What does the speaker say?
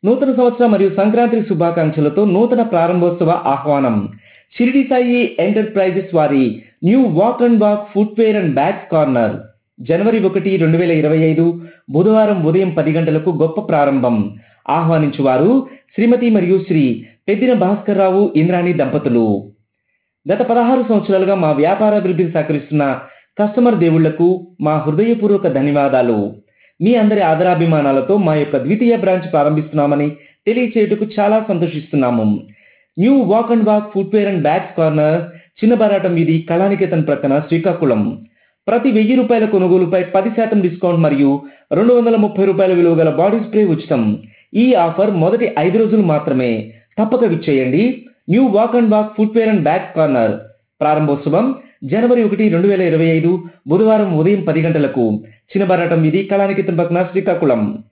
నూతన సంవత్సర మరియు సంక్రాంతి శుభాకాంక్షలతో నూతన ప్రారంభోత్సవ ఆహ్వానం షిరిడి సాయి ఎంటర్ప్రైజెస్ వారి new walk and walk footwear and bags corner జనవరి ఒకటి రెండు వేల ఇరవై ఐదు బుధవారం ఉదయం పది గంటలకు గొప్ప ప్రారంభం ఆహ్వానించువారు శ్రీమతి మరియు శ్రీ పెద్దిన భాస్కర్ రావు ఇంద్రాణి దంపతులు గత పదహారు సంవత్సరాలుగా మా వ్యాపారాభివృద్ధికి సహకరిస్తున్న కస్టమర్ దేవుళ్లకు మా హృదయపూర్వక ధన్యవాదాలు మీ అందరి ఆదరాభిమానాలతో మా యొక్క ద్వితీయ బ్రాంచ్ ప్రారంభిస్తున్నామని తెలియచేయుటకు చాలా సంతోషిస్తున్నాము new walk and walk footwear and bags corner చిన్న బరాటం వీధి కళానికేతన్ ప్రక్కన శ్రీకాకుళం ప్రతి వెయ్యి రూపాయల కొనుగోలుపై పది శాతం డిస్కౌంట్ మరియు రెండు వందల ముప్పై రూపాయల విలువ గల బాడీ స్ప్రే ఉచితం ఈ ఆఫర్ మొదటి ఐదు రోజులు మాత్రమే తప్పక విచ్చేయండి new walk and walk footwear and bags corner ప్రారంభోత్సవం జనవరి ఒకటి రెండు వేల ఇరవై ఐదు బుధవారం ఉదయం పది గంటలకు చిన్నబరాటం వీధి కళానికేతన్ పక్కన శ్రీకాకుళం